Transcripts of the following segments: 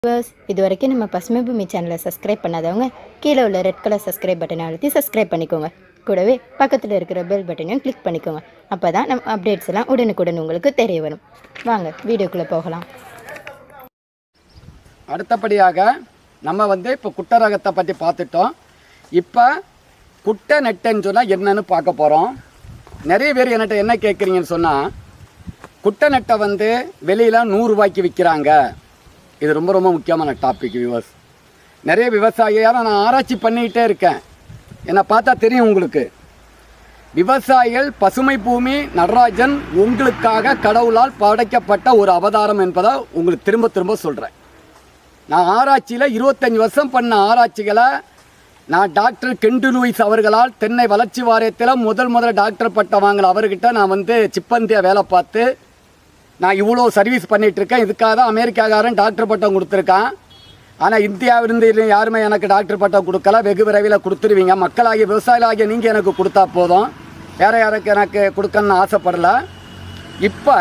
viewers இது வரைக்கும் நம்ம பசுமை பூமி சேனலை சப்ஸ்கிரைப் பண்ணாதவங்க கீழே உள்ள ரெட் கலர் சப்ஸ்கிரைப் பட்டனை அழுத்தி சப்ஸ்கிரைப் பண்ணிக்கோங்க கூடவே பக்கத்தில் இருக்கிற பெல் பட்டனையும் கிளிக் பண்ணிக்கோங்க அப்போ தான் நம்ம அப்டேட்ஸ் எல்லாம் உடனுக்குடன் உங்களுக்கு தெரிய வரும் வாங்க வீடியோக்குள்ளே போகலாம் அடுத்தபடியாக நம்ம வந்து இப்போ குட்டை ரகத்தை பற்றி பார்த்துட்டோம் இப்போ குட்டை நெட்டைன்னு சொன்னால் என்னன்னு பார்க்க போகிறோம் நிறைய பேர் என்கிட்ட என்ன கேட்குறீங்கன்னு சொன்னால் குட்டை நெட்டை வந்து வெளியில் நூறுரூவாய்க்கு விற்கிறாங்க இது ரொம்ப ரொம்ப முக்கியமான டாபிக் வியூவர்ஸ் நிறைய விவசாயியாக நான் ஆராய்ச்சி பண்ணிக்கிட்டே இருக்கேன் என்னை பார்த்தா தெரியும் உங்களுக்கு விவசாயிகள் பசுமை பூமி நடராஜன் உங்களுக்காக கடவுளால் படைக்கப்பட்ட ஒரு அவதாரம் என்பதை உங்களுக்கு திரும்ப திரும்ப சொல்கிறேன் நான் ஆராய்ச்சியில் இருபத்தஞ்சி வருஷம் பண்ண ஆராய்ச்சிகளை நான் டாக்டர் கெண்டு லூயிஸ் அவர்களால் தென்னை வளர்ச்சி வாரியத்தில் முதல் முதல் டாக்டர் பட்டம் வாங்கின அவர்கிட்ட நான் வந்து சிப்பந்திய வேலை பார்த்து நான் இவ்வளோ சர்வீஸ் பண்ணிட்டு இருக்கேன் இதுக்காக தான் அமெரிக்காக்காரன் டாக்டர் பட்டம் கொடுத்துருக்கான் ஆனால் இந்தியாவிலிருந்து இது யாருமே எனக்கு டாக்டர் பட்டம் கொடுக்கல வெகு விரைவில் கொடுத்துருவீங்க மக்களாகிய விவசாயிகளாகிய நீங்கள் எனக்கு கொடுத்தா போதும் வேற யாருக்கு எனக்கு கொடுக்கணும்னு ஆசைப்படல இப்போ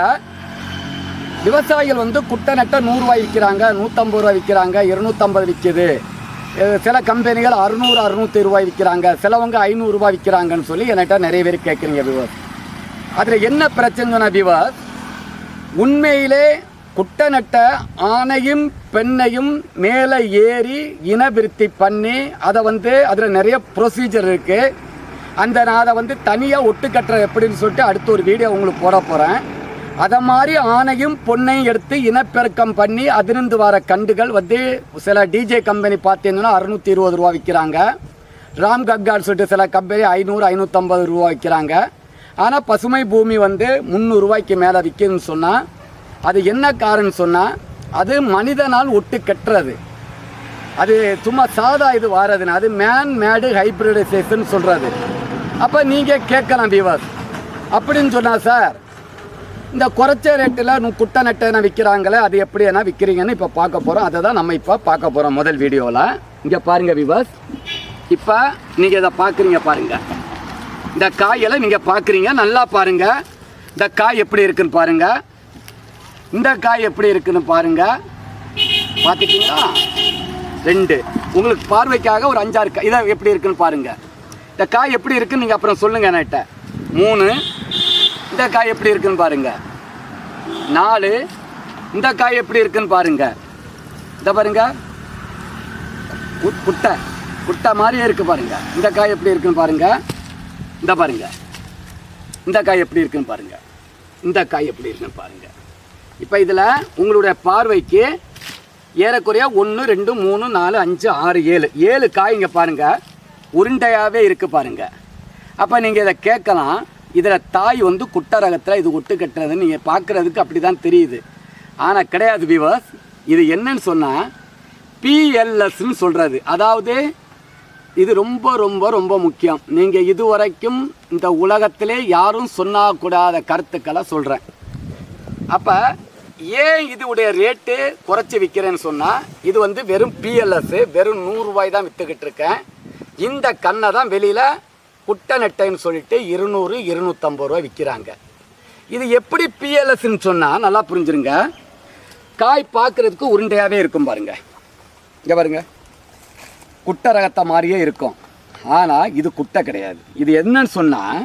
விவசாயிகள் வந்து குட்டை நட்டை நூறுரூவாய் விற்கிறாங்க நூற்றம்பது ரூபாய் விற்கிறாங்க இருநூற்றம்பது விற்கிது அஹ் சில கம்பெனிகள் அறுநூறு அறுநூற்றி ரூபாய் விற்கிறாங்க சிலவங்க ஐநூறுரூவா விற்கிறாங்கன்னு சொல்லி என்கிட்ட நிறைய பேர் கேட்குறீங்க விவர் அதில் என்ன பிரச்சனை சொன்ன விவர் உண்மையிலே குட்டை நட்ட ஆணையும் பெண்ணையும் மேலே ஏறி இனவிருத்தி பண்ணி அதை வந்து அதில் நிறைய ப்ரொசீஜர் இருக்குது அந்த நான் அதை வந்து தனியாக ஒட்டு கட்டுற எப்படின்னு சொல்லிட்டு அடுத்த ஒரு வீடியோ உங்களுக்கு போட போகிறேன் அதை மாதிரி ஆணையும் பொண்ணையும் எடுத்து இனப்பெருக்கம் பண்ணி அதிலிருந்து வர கண்டுகள் வந்து சில டிஜே கம்பெனி பார்த்தீங்கன்னா அறுநூற்றி இருபது ரூபா விற்கிறாங்க ராம் கக்கார் சொல்லிட்டு சில கம்பெனி ஐநூறு ஐநூற்றம்பது ரூபா விற்கிறாங்க ஆனால் பசுமை பூமி வந்து முந்நூறுரூவாய்க்கு மேலே விற்கிதுன்னு சொன்னால் அது என்ன காரணம் சொன்னால் அது மனிதனால் ஒட்டு கட்டுறது அது சும்மா சாதா இது வாரதுன்னு அது மேன் மேடு ஹைப்ரிடைசேஷன் சொல்கிறது அப்போ நீங்கள் கேட்கலாம் விவாஸ் அப்படின்னு சொன்னால் சார் இந்த குறைச்ச ரேட்டில் நு குட்டை நெட்டை விற்கிறாங்களே அது எப்படி என்ன விற்கிறீங்கன்னு இப்போ பார்க்க போகிறோம் அதை தான் நம்ம இப்போ பார்க்க போகிறோம் முதல் வீடியோவில் இங்கே பாருங்கள் விவாஸ் இப்போ நீங்கள் இதை பார்க்குறீங்க பாருங்கள் இந்த காயெல்லாம் நீங்கள் பார்க்குறீங்க நல்லா பாருங்கள் இந்த காய் எப்படி இருக்குன்னு பாருங்கள் இந்த காய் எப்படி இருக்குன்னு பாருங்கள் பார்த்துட்டீங்களா ரெண்டு உங்களுக்கு பார்வைக்காக ஒரு அஞ்சாறு காய் இதை எப்படி இருக்குன்னு பாருங்கள் இந்த காய் எப்படி இருக்குன்னு நீங்கள் அப்புறம் சொல்லுங்கள் என்கிட்ட மூணு இந்த காய் எப்படி இருக்குன்னு பாருங்க நாலு இந்த காய் எப்படி இருக்குன்னு பாருங்க இந்த பாருங்க கு- குட்டை குட்டை மாதிரியே இருக்கு பாருங்க இந்த காய் எப்படி இருக்குன்னு பாருங்க இந்த பாருங்க இந்த காய் எப்படி இருக்குன்னு பாருங்க இந்த காய் எப்படி இருக்குன்னு பாருங்க இப்போ இதில் உங்களுடைய பார்வைக்கு ஏறக்குறைய ஒன்று ரெண்டு மூணு நாலு அஞ்சு ஆறு ஏழு ஏழு காய் இங்கே பாருங்க உருண்டையாகவே இருக்கு பாருங்க அப்போ நீங்கள் இதை கேட்கலாம் இதில் தாய் வந்து குட்டை ரகத்தில் இது ஒட்டு கட்டுறதுன்னு நீங்கள் பார்க்குறதுக்கு அப்படி தான் தெரியுது ஆனால் கிடையாது விவர்ஸ் இது என்னன்னு சொன்னால் பிஎல்எஸ்ன்னு சொல்கிறது அதாவது இது ரொம்ப ரொம்ப ரொம்ப முக்கியம் நீங்கள் இதுவரைக்கும் இந்த உலகத்திலே யாரும் சொன்னக்கூடாத கருத்துக்களை சொல்கிறேன் அப்போ ஏன் இதுடைய ரேட்டு குறைச்சி விற்கிறேன்னு சொன்னால் இது வந்து வெறும் பிஎல்எஸ் வெறும் நூறுரூவாய் தான் விற்றுக்கிட்டு இருக்கேன் இந்த கண்ணை தான் வெளியில் குட்டை நெட்டைன்னு சொல்லிட்டு இருநூறு இருநூற்றம்பது ரூபா விற்கிறாங்க இது எப்படி பிஎல்எஸ்ன்னு சொன்னால் நல்லா புரிஞ்சுருங்க காய் பார்க்குறதுக்கு உருண்டையாகவே இருக்கும் பாருங்க இங்கே பாருங்க குட்டை ரகத்தை மாதிரியே இருக்கும் ஆனால் இது குட்டை கிடையாது இது என்னன்னு சொன்னால்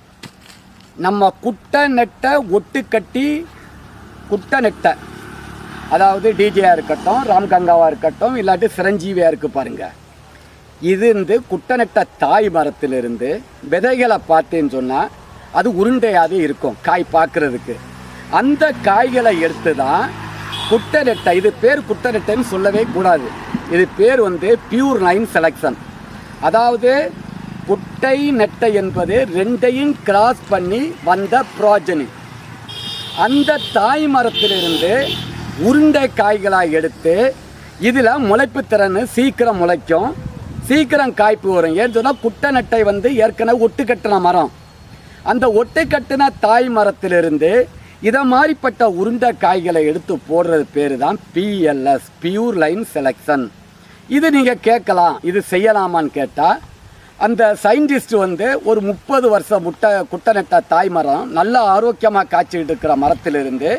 நம்ம குட்டை நெட்டை ஒட்டு கட்டி குட்டை நெட்டை அதாவது டிஜேயாக இருக்கட்டும் ராம்கங்காவாக இருக்கட்டும் இல்லாட்டி சிரஞ்சீவியாக இருக்கு பாருங்க இது வந்து குட்டை நெட்ட தாய் மரத்திலிருந்து விதைகளை பார்த்தேன்னு சொன்னால் அது உருண்டையாகவே இருக்கும் காய் பார்க்குறதுக்கு அந்த காய்களை எடுத்து தான் குட்டை நெட்டை இது பேர் குட்டை நெட்டைன்னு சொல்லவே கூடாது இது பேர் வந்து பியூர் லைன் செலெக்ஷன் அதாவது குட்டை நெட்டை என்பது ரெண்டையும் கிராஸ் பண்ணி வந்த ப்ராஜனி அந்த தாய் மரத்திலிருந்து உருண்டை காய்களாக எடுத்து இதில் முளைப்பு திறன் சீக்கிரம் முளைக்கும் சீக்கிரம் காய்ப்பு வரும் ஏன்னு சொன்னால் குட்டை நெட்டை வந்து ஏற்கனவே ஒட்டு கட்டின மரம் அந்த ஒட்டு கட்டின தாய் மரத்திலிருந்து இதை மாதிரிப்பட்ட உருண்டை காய்களை எடுத்து போடுறது பேர் தான் பிஎல்எஸ் பியூர் லைன் செலெக்ஷன் இது நீங்கள் கேட்கலாம் இது செய்யலாமான்னு கேட்டால் அந்த சயின்டிஸ்ட் வந்து ஒரு முப்பது வருஷம் முட்டை குட்டை நெட்ட தாய் மரம் நல்ல ஆரோக்கியமாக காய்ச்சிட்டு இருக்கிற மரத்திலிருந்து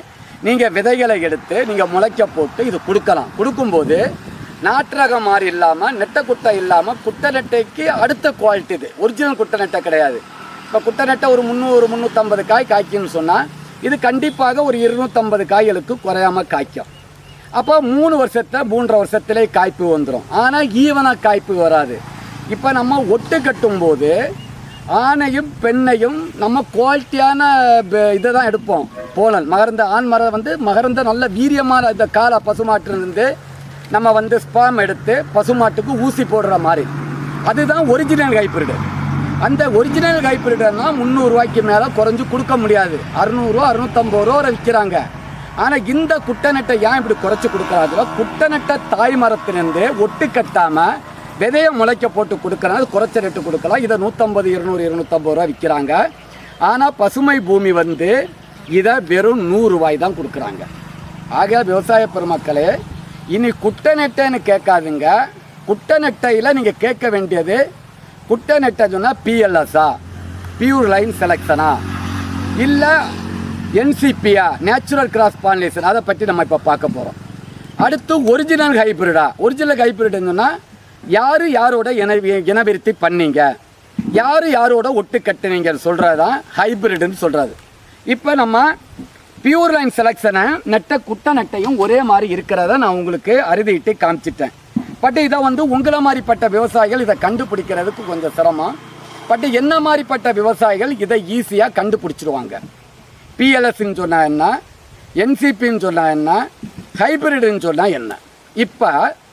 நீங்கள் விதைகளை எடுத்து நீங்கள் முளைக்க போட்டு இது கொடுக்கலாம் கொடுக்கும்போது நாட்டு ரகம் மாதிரி இல்லாமல் நெட்டை குட்டை இல்லாமல் குட்டை நெட்டைக்கு அடுத்த குவாலிட்டி இது ஒரிஜினல் குட்டை நெட்டை கிடையாது இப்போ குட்டை நெட்டை ஒரு முந்நூறு முந்நூற்றம்பது காய் காய்க்கும்னு சொன்னால் இது கண்டிப்பாக ஒரு இருநூற்றம்பது காய்களுக்கு குறையாம காய்க்கும் அப்போ மூணு வருஷத்தை மூன்றரை வருஷத்திலே காய்ப்பு வந்துடும் ஆனால் ஈவனாக காய்ப்பு வராது இப்போ நம்ம ஒட்டு கட்டும்போது ஆணையும் பெண்ணையும் நம்ம குவாலிட்டியான இதை தான் எடுப்போம் போனல் மகரந்த ஆண் மரம் வந்து மகரந்த நல்ல வீரியமான இந்த கால பசுமாட்டிலிருந்து நம்ம வந்து ஸ்பாம் எடுத்து பசுமாட்டுக்கு ஊசி போடுற மாதிரி அதுதான் ஒரிஜினல் ஹைப்ரிடு அந்த ஒரிஜினல் ஹைப்ரிட்னா முந்நூறுரூவாய்க்கு மேலே குறைஞ்சு கொடுக்க முடியாது அறுநூறுவா அறுநூத்தம்பது ரூபா வரை விற்கிறாங்க ஆனால் இந்த குட்டை நெட்டை ஏன் இப்படி குறைச்சி கொடுக்குறாங்க குட்டை நெட்டை தாய் மரத்திலிருந்து ஒட்டு கட்டாமல் விதையை முளைக்க போட்டு கொடுக்குறாங்க அது குறைச்ச ரேட்டு கொடுக்கலாம் இதை நூற்றம்பது இருநூறு இருநூற்றம்பது ரூபா விற்கிறாங்க ஆனால் பசுமை பூமி வந்து இதை வெறும் நூறுரூவாய் தான் கொடுக்குறாங்க ஆக விவசாய பெருமக்களே இனி குட்டை நெட்டைன்னு கேட்காதுங்க குட்டை நெட்டையில் நீங்கள் கேட்க வேண்டியது குட்டை நெட்டை சொன்னால் பிஎல்எஸ்ஸா பியூர் லைன் செலெக்ஷனா இல்லை என்சிபியா நேச்சுரல் கிராஸ் பாலினேஷன் அதை பற்றி நம்ம இப்போ பார்க்க போகிறோம் அடுத்து ஒரிஜினல் ஹைப்ரிடா ஒரிஜினல் ஹைப்ரிட்னு சொன்னால் யார் யாரோட இன இனவிருத்தி பண்ணீங்க யார் யாரோட ஒட்டு கட்டுனீங்கன்னு சொல்கிறது தான் ஹைப்ரிட்னு சொல்கிறது இப்போ நம்ம பியூர் லைன் செலெக்ஷனை நெட்டை குட்டை நெட்டையும் ஒரே மாதிரி இருக்கிறத நான் உங்களுக்கு அறுதிட்டு காமிச்சிட்டேன் பட் இதை வந்து உங்களை மாதிரிப்பட்ட விவசாயிகள் இதை கண்டுபிடிக்கிறதுக்கு கொஞ்சம் சிரமம் பட் என்ன மாதிரிப்பட்ட விவசாயிகள் இதை ஈஸியாக கண்டுபிடிச்சிருவாங்க பிஎல்எஸ்ன்னு சொன்னால் என்ன என்சிபின்னு சொன்னால் என்ன ஹைப்ரிடுன்னு சொன்னால் என்ன இப்போ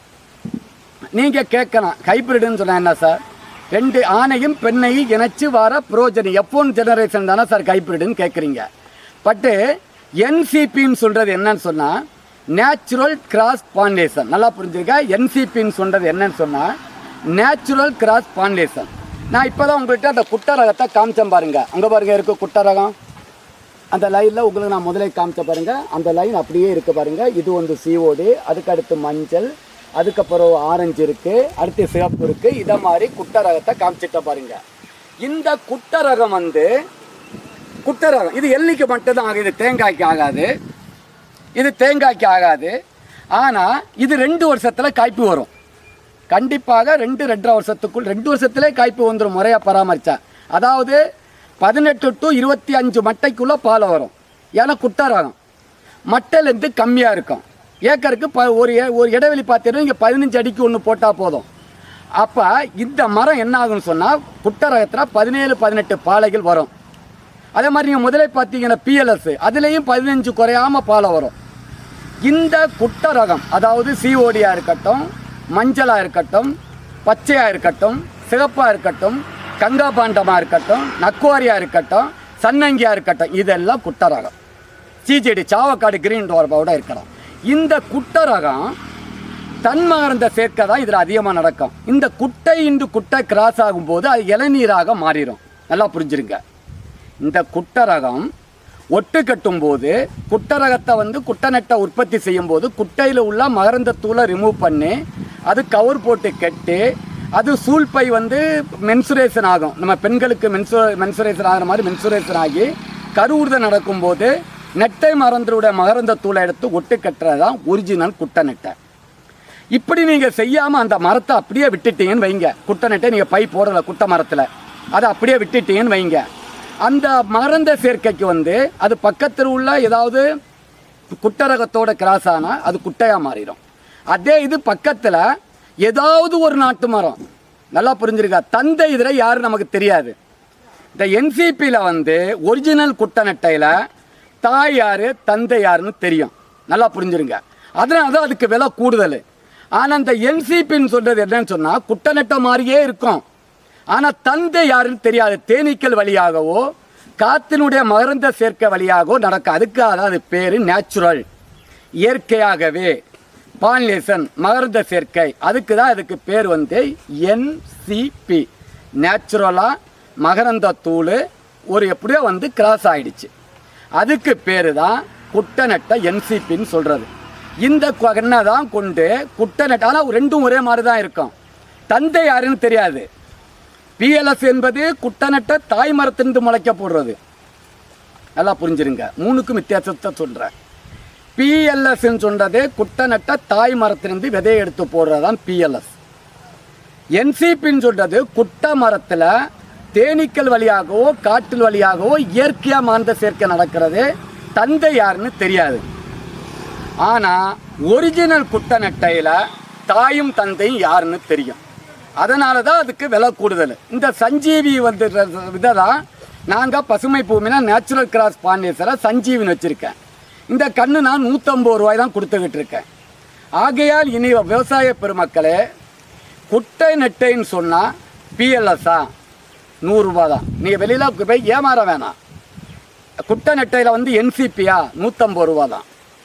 நீங்கள் கேட்கலாம் ஹைப்ரிடுன்னு சொன்னால் என்ன சார் ரெண்டு ஆணையும் பெண்ணையும் இணைச்சு வர புரோஜனி எஃப்ஒன் ஜெனரேஷன் தானே சார் ஹைப்ரிடுன்னு கேட்குறீங்க பட்டு என்சிபின்னு சொல்கிறது என்னன்னு சொன்னால் நேச்சுரல் கிராஸ் பாண்டேஷன் நல்லா புரிஞ்சுருக்க என்சிபின்னு சொல்கிறது என்னன்னு சொன்னால் நேச்சுரல் கிராஸ் பாண்டேஷன் நான் இப்போ தான் உங்கள்கிட்ட அந்த குட்டை ரகத்தை காமிச்சேன் பாருங்க அங்கே பாருங்க இருக்கு குட்டை ரகம் அந்த லைனில் உங்களுக்கு நான் முதலே காமிச்ச பாருங்க அந்த லைன் அப்படியே இருக்கு பாருங்க இது வந்து சிஓடி அதுக்கு அடுத்து மஞ்சள் அதுக்கப்புறம் ஆரஞ்சு இருக்கு அடுத்து சிவப்பு இருக்கு இதை மாதிரி குட்டை ரகத்தை காமிச்சிட்ட பாருங்க இந்த குட்டை ரகம் வந்து குட்டை ரகம் இது எள்ளிக்கு மட்டும்தான் ஆகும் இது தேங்காய்க்கு ஆகாது இது தேங்காய்க்கு ஆகாது ஆனால் இது ரெண்டு வருஷத்தில் காய்ப்பு வரும் கண்டிப்பாக ரெண்டு ரெண்டரை வருஷத்துக்குள் ரெண்டு வருஷத்திலே காய்ப்பு வந்துடும் முறையாக பராமரித்தா அதாவது பதினெட்டு டு இருபத்தி அஞ்சு மட்டைக்குள்ளே பால் வரும் ஏன்னா குட்டை ரகம் மட்டையிலேருந்து கம்மியாக இருக்கும் ஏக்கருக்கு ப ஒரு ஏ- ஒரு இடைவெளி பார்த்தீங்கன்னா இங்கே பதினஞ்சு அடிக்கு ஒன்று போட்டால் போதும் அப்போ இந்த மரம் என்ன ஆகும்னு சொன்னால் குட்டை ரகத்தில் பதினேழு பதினெட்டு பாலைகள் வரும் அதே மாதிரி நீங்கள் முதலே பார்த்தீங்கன்னா பிஎல்எஸ் அதுலேயும் பதினஞ்சு குறையாம பாலை வரும் இந்த குட்டை ரகம் அதாவது சிஓடியாக இருக்கட்டும் மஞ்சளாக இருக்கட்டும் பச்சையாக இருக்கட்டும் சிகப்பாக இருக்கட்டும் கங்கா பாண்டமாக இருக்கட்டும் நக்குவாரியாக இருக்கட்டும் சன்னங்கியாக இருக்கட்டும் இதெல்லாம் குட்டை ரகம் சிஜிடி சாவக்காடு கிரீன் டோர்பாவோட இருக்கலாம் இந்த குட்டை ரகம் தன்மகர்ந்த சேர்க்கை தான் இதில் அதிகமாக நடக்கும் இந்த குட்டை இன்று குட்டை கிராஸ் ஆகும்போது அது இளநீராக மாறிடும் நல்லா புரிஞ்சிருங்க இந்த குட்டை ரகம் ஒட்டு கட்டும்போது குட்டை ரகத்தை வந்து குட்டை நெட்டை உற்பத்தி செய்யும்போது குட்டையில் உள்ள மகரந்த தூளை ரிமூவ் பண்ணி அது கவர் போட்டு கட்டி அது சூழ்பை வந்து மென்சுரேஷன் ஆகும் நம்ம பெண்களுக்கு மென்சு மென்சுரேஷன் ஆகிற மாதிரி மென்சுரேஷன் ஆகி கருவுறுதல் நடக்கும்போது நெட்டை மறந்தருடைய மகரந்த தூளை எடுத்து ஒட்டு கட்டுறது தான் ஒரிஜினல் குட்டை நெட்டை இப்படி நீங்கள் செய்யாமல் அந்த மரத்தை அப்படியே விட்டுட்டீங்கன்னு வைங்க குட்டை நெட்டை நீங்கள் பை போடலை குட்டை மரத்தில் அதை அப்படியே விட்டுட்டீங்கன்னு வைங்க அந்த மகரந்த சேர்க்கைக்கு வந்து அது பக்கத்தில் உள்ள ஏதாவது குட்டை ரகத்தோட கிராஸ் ஆனால் அது குட்டையாக மாறிடும் அதே இது பக்கத்தில் ஏதாவது ஒரு நாட்டு மரம் நல்லா புரிஞ்சிருக்கா தந்தை இதில் யாரும் நமக்கு தெரியாது இந்த என்சிபியில் வந்து ஒரிஜினல் குட்டை நெட்டையில் தாய் யார் தந்தை யாருன்னு தெரியும் நல்லா புரிஞ்சிருங்க அதனால தான் அதுக்கு விலை கூடுதல் ஆனால் இந்த என்சிபின்னு சொல்கிறது என்னன்னு சொன்னால் குட்டை நெட்டை மாதிரியே இருக்கும் ஆனால் தந்தை யாருன்னு தெரியாது தேனீக்கள் வழியாகவோ காத்தினுடைய மகரந்த சேர்க்கை வழியாகவோ நடக்கும் அதுக்காக தான் அது பேர் நேச்சுரல் இயற்கையாகவே பாலினேஷன் மகரந்த சேர்க்கை அதுக்கு தான் அதுக்கு பேர் வந்து என்சிபி நேச்சுரலாக மகரந்த தூள் ஒரு எப்படியோ வந்து கிராஸ் ஆயிடுச்சு அதுக்கு பேர் தான் குட்டநட்டை என்சிபின்னு சொல்கிறது இந்த கொன்னை தான் கொண்டு குட்டநட்டை ஆனால் ரெண்டும் ஒரே மாதிரி தான் இருக்கும் தந்தை யாருன்னு தெரியாது பிஎல்எஸ் என்பது குட்டநட்டை தாய் மரத்திலிருந்து முளைக்க போடுறது நல்லா புரிஞ்சிருங்க மூணுக்கும் வித்தியாசத்தை சொல்கிறேன் பிஎல்எஸ்ன்னு சொல்றது குட்டை நட்ட தாய் மரத்திலிருந்து விதையை எடுத்து போடுறது தான் பிஎல்எஸ் என்சிபின்னு சொல்றது குட்டை மரத்தில் தேனீக்கள் வழியாகவோ காட்டில் வழியாகவோ இயற்கையாக மாந்த சேர்க்கை நடக்கிறது தந்தை யாருன்னு தெரியாது ஆனால் ஒரிஜினல் குட்டை நெட்டையில் தாயும் தந்தையும் யாருன்னு தெரியும் அதனால தான் அதுக்கு விலை கூடுதல் இந்த சஞ்சீவி வந்து இதை தான் நாங்கள் பசுமை பூமினா நேச்சுரல் கிராஸ் பாண்டேசரை சஞ்சீவின்னு வச்சுருக்கேன் இந்த கன்று நான் நூற்றம்பது ரூபாய் தான் கொடுத்துக்கிட்டு இருக்கேன் ஆகையால் இனி விவசாய பெருமக்களே குட்டை நெட்டைன்னு சொன்னால் பிஎல்எஸ்ஸா நூறுரூபா தான் நீங்கள் வெளியில் போய் ஏமாற வேணாம் குட்டை நெட்டையில் வந்து என்சிபியா நூற்றம்பது ரூபா தான்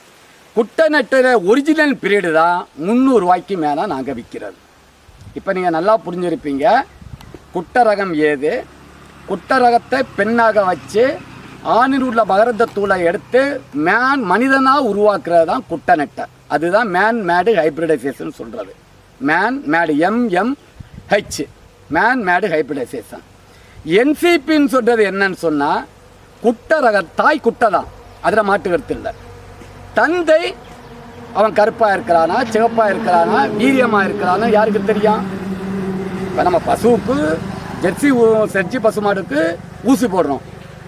குட்டை நெட்டையில் ஒரிஜினல் பீரியடு தான் முந்நூறுரூவாய்க்கு மேலே நாங்கள் விற்கிறது இப்போ நீங்கள் நல்லா புரிஞ்சிருப்பீங்க குட்டை ரகம் ஏது குட்டை ரகத்தை பெண்ணாக வச்சு ஆணில் உள்ள மகரந்த தூளை எடுத்து மேன் மனிதனாக உருவாக்குறது தான் குட்டை நெட்டை அதுதான் மேன் மேடு ஹைப்ரிடைசேஷன் சொல்கிறது man made MM H man made hybridization என்சிபின்னு சொல்கிறது என்னன்னு சொன்னால் குட்டை ரக தாய் குட்டை தான் அதில் மாட்டு கருத்து இல்லை தந்தை அவன் கருப்பாக இருக்கிறானா சிவப்பாக இருக்கிறானா வீரியமாக இருக்கிறானா யாருக்கு தெரியும் இப்போ நம்ம பசுவுக்கு ஜெர்சி ஊ- ஜெர்சி பசுமாடுக்கு ஊசி போடுறோம்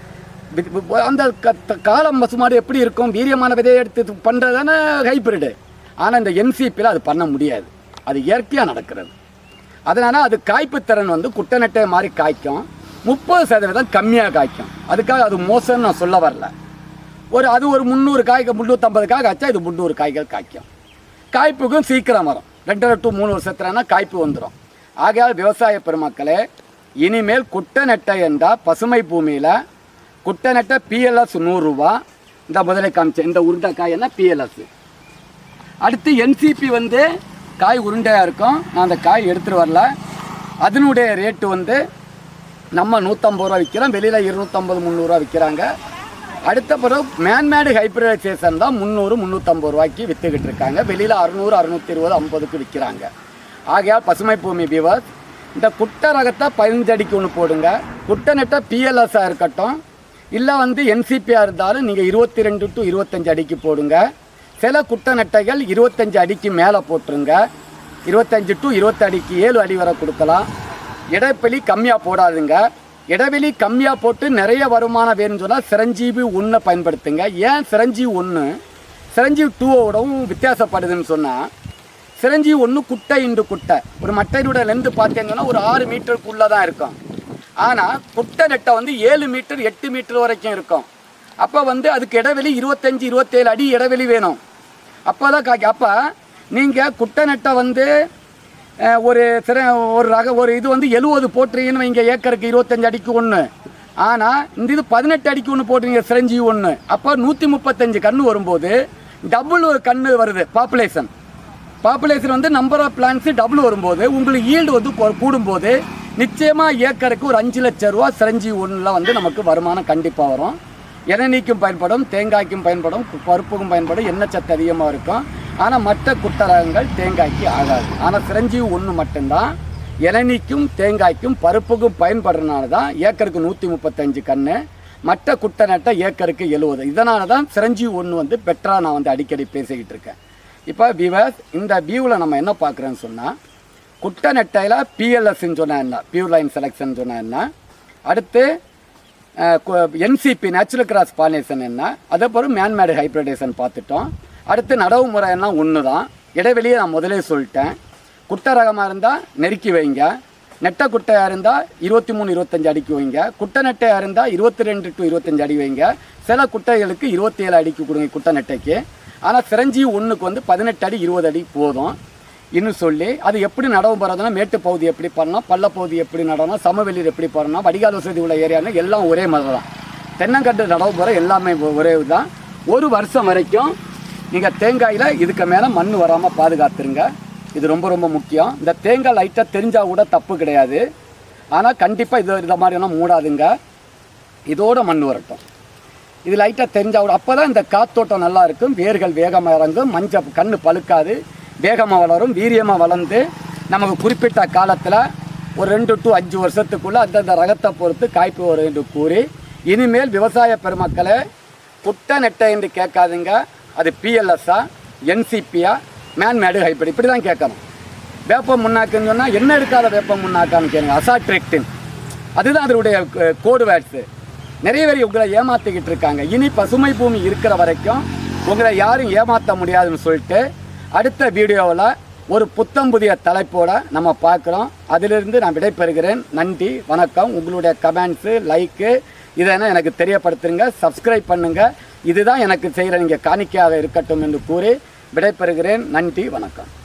வி- வி- அந்த க- காலம் பசுமாடு எப்படி இருக்கும் வீரியமான விதையை எடுத்து பண்ணுறதானே ஹைப்ரிடு ஆனால் இந்த என்சிபியில் அது பண்ண முடியாது அது இயற்கையாக நடக்கிறது அதனால் அது காய்ப்பு திறன் வந்து குட்டநட்டை மாதிரி காய்க்கும் முப்பது சதவீதம் கம்மியாக காய்க்கும் அதுக்காக அது மோசம்னு நான் சொல்ல வரல ஒரு அது ஒரு முந்நூறு காய்க்கு முந்நூற்றம்பது காய் காய்ச்சா இது முந்நூறு காய்கள் காய்க்கும் காய்ப்புக்கும் சீக்கிரம் வரும் ரெண்டரை டு மூணு வருஷத்துலனா காய்ப்பு வந்துடும் ஆகையால் விவசாய பெருமக்களே இனிமேல் குட்டை நெட்டை என்றால் பசுமை பூமியில் குட்டை நெட்டை பிஎல்எஸ் நூறுரூவா இந்த முதலை காமிச்சேன் இந்த உருண்டை காய் என்ன பிஎல்எஸ் அடுத்து என்சிபி வந்து காய் உருண்டையாக இருக்கும் நான் அந்த காய் எடுத்துகிட்டு வரல அதனுடைய ரேட்டு வந்து நம்ம நூற்றம்பது ரூபா விற்கிறோம் வெளியில் இருநூற்றம்பது முந்நூறுரூவா விற்கிறாங்க அடுத்த பிறகு மேன்மேடு ஹைப்ரிடைசேஷன் தான் முந்நூறு முந்நூற்றம்பது ரூபாய்க்கு விற்றுக்கிட்டு இருக்காங்க வெளியில் அறுநூறு அறுநூற்றி இருபது ஐம்பதுக்கு விற்கிறாங்க ஆகையால் பசுமை பூமி விவர்ஸ் இந்த குட்டை ரகத்தை பதினஞ்சு அடிக்கு ஒன்று போடுங்க குட்டை நெட்டை பிஎல்எஸ்ஸாக இருக்கட்டும் இல்லை வந்து என்சிபியாக இருந்தாலும் நீங்கள் இருபத்தி ரெண்டு டு இருபத்தஞ்சு அடிக்கு போடுங்க சில குட்டை நெட்டைகள் இருபத்தஞ்சு அடிக்கு மேலே போட்டுருங்க இருபத்தஞ்சு டு இருபத்தி அடிக்கு ஏழு அடி வரை கொடுக்கலாம் இடைவெளி கம்மியாக போடாதுங்க இடைவெளி கம்மியாக போட்டு நிறைய வருமானம் வேணும்னு சொன்னால் சிரஞ்சீவி ஒன்றை பயன்படுத்துங்க ஏன் சிரஞ்சீவி ஒன்று சிரஞ்சீவி டூவோடவும் வித்தியாசப்படுதுன்னு சொன்னால் சிரஞ்சீவி ஒன்று குட்டை இண்டு குட்டை ஒரு மட்டையினுடைய லென்த்து பார்த்தீங்கன்னா ஒரு ஆறு மீட்டருக்குள்ளே தான் இருக்கும் ஆனால் குட்டை நெட்டை வந்து ஏழு மீட்டர் எட்டு மீட்டர் வரைக்கும் இருக்கும் அப்போ வந்து அதுக்கு இடைவெளி இருபத்தஞ்சி இருபத்தேழு அடி இடைவெளி வேணும் அப்போ தான் காய்க்கு அப்போ நீங்கள் குட்டை நெட்டை வந்து அஹ், ஒரு சிற ஒரு ரக ஒரு இது வந்து எழுபது போட்டுறீங்கன்னு வைங்க ஏக்கருக்கு இருபத்தஞ்சு அடிக்கு ஒன்று ஆனால் இந்த இது பதினெட்டு அடிக்கு ஒன்று போட்டுறீங்க சிரஞ்சீவி ஒன்று அப்போ நூற்றி முப்பத்தஞ்சு கன்று வரும்போது டபுள் கன்று வருது பாப்புலேஷன் பாப்புலேஷன் வந்து நம்பர் ஆஃப் பிளான்ஸ் டபுள் வரும்போது உங்களுக்கு ஈல்டு வந்து கூ- கூடும்போது நிச்சயமாக ஏக்கருக்கு ஒரு அஞ்சு லட்ச ரூபா சிரஞ்சி ஒன்றில் வந்து நமக்கு வருமானம் கண்டிப்பாக வரும் இளநீக்கும் பயன்படும் தேங்காய்க்கும் பயன்படும் கு- பருப்புக்கும் பயன்படும் எண்ணெய் சத்து அதிகமாக இருக்கும் ஆனால் மற்ற குட்டரகங்கள் தேங்காய்க்கு ஆகாது ஆனால் சிரஞ்சீவி ஒன்று மட்டும்தான் இளநீக்கும் தேங்காய்க்கும் பருப்புக்கும் பயன்படுறதுனால தான் ஏக்கருக்கு நூற்றி முப்பத்தஞ்சு கன்று மற்ற குட்டை நட்டை ஏக்கருக்கு எழுபது இதனால தான் சிரஞ்சீவி ஒன்று வந்து பெட்டராக நான் வந்து அடிக்கடி பேசிக்கிட்டு இருக்கேன் இப்போ விவர்ஸ் இந்த வியூவில் நம்ம என்ன பார்க்குறோன்னு சொன்னால் குட்டை நெட்டையில் பிஎல்எஸ்ன்னு சொன்னால் என்ன பியூர் லைன் செலெக்ஷன் சொன்னால் என்ன அடுத்து என்சிபி நேச்சுரல் கிராஸ் பாலினேஷன் என்ன அதே போல் மேன்மேடு ஹைப்ரிடேஷன் பார்த்துட்டோம் அடுத்து நடவு முறை எல்லாம் ஒன்று தான் இடைவெளியை நான் முதலே சொல்லிட்டேன் குட்டை ரகமாக இருந்தால் நெருக்கி வைங்க நெட்டை குட்டையாக இருந்தால் இருபத்தி மூணு இருபத்தஞ்சு அடிக்கு வைங்க குட்டை நெட்டையாக இருந்தால் இருபத்தி ரெண்டு டு இருபத்தஞ்சு அடி வைங்க சில குட்டைகளுக்கு இருபத்தி ஏழு அடிக்கு கொடுங்க குட்டை நெட்டைக்கு ஆனால் சிரஞ்சி ஒன்றுக்கு வந்து பதினெட்டு அடி இருபது அடி போதும் இன்னும் சொல்லி அது எப்படி நடவு போகிறதுனா மேட்டு பகுதி எப்படி பண்ணணும் பள்ள பகுதி எப்படி நடணும் சமவெளியில் எப்படி பண்ணணும் வடிகால் வசதி உள்ள ஏரியான்னு எல்லாம் ஒரே மாதிரி தான் தென்னங்கன்று நடவு போகிற எல்லாமே ஒ- ஒரே தான் ஒரு வருஷம் வரைக்கும் நீங்கள் தேங்காயில் இதுக்கு மேலே மண் வராமல் பாதுகாத்துருங்க இது ரொம்ப ரொம்ப முக்கியம் இந்த தேங்காய் லைட்டாக தெரிஞ்சால் கூட தப்பு கிடையாது ஆனால் கண்டிப்பாக இது இந்த மாதிரியெல்லாம் மூடாதுங்க இதோட மண் வரட்டும் இது லைட்டாக தெரிஞ்சா கூட அப்போ தான் இந்த காத்தோட்டம் நல்லா இருக்கும் வேர்கள் வேகமாக இறங்கும் மஞ்சள் கண்ணு பழுக்காது வேகமாக வளரும் வீரியமாக வளர்ந்து நமக்கு குறிப்பிட்ட காலத்தில் ஒரு ரெண்டு டு அஞ்சு வருஷத்துக்குள்ளே அந்தந்த ரகத்தை பொறுத்து காய்ப்பு வரும் என்று கூறி இனிமேல் விவசாய பெருமக்களே குட்டை நெட்டை என்று கேட்காதுங்க அது பிஎல்எஸ்ஸா என்சிபியா மேன்மேடு ஹைபிரிட் இப்படி தான் கேட்கணும் வேப்ப முன்னாக்குன்னு சொன்னால் என்ன எடுக்காத வேப்ப முன்னாக்கான்னு கேளுங்க அசாட்ரெக்டின் அதுதான் அதனுடைய கோடு வேர்ட்ஸு நிறைய பேர் உங்களை ஏமாற்றிக்கிட்டு இருக்காங்க இனி பசுமை பூமி இருக்கிற வரைக்கும் உங்களை யாரும் ஏமாற்ற முடியாதுன்னு சொல்லிட்டு அடுத்த வீடியோவில் ஒரு புத்தம் புதிய தலைப்போட நம்ம பார்க்குறோம் அதிலிருந்து நான் விடைபெறுகிறேன் நன்றி வணக்கம் உங்களுடைய கமெண்ட்ஸு லைக்கு இதெல்லாம் எனக்கு தெரியப்படுத்துங்க சப்ஸ்கிரைப் பண்ணுங்கள் இதுதான் எனக்கு செய்கிற நீங்கள் காணிக்கையாக இருக்கட்டும் என்று கூறி விடைபெறுகிறேன் நன்றி வணக்கம்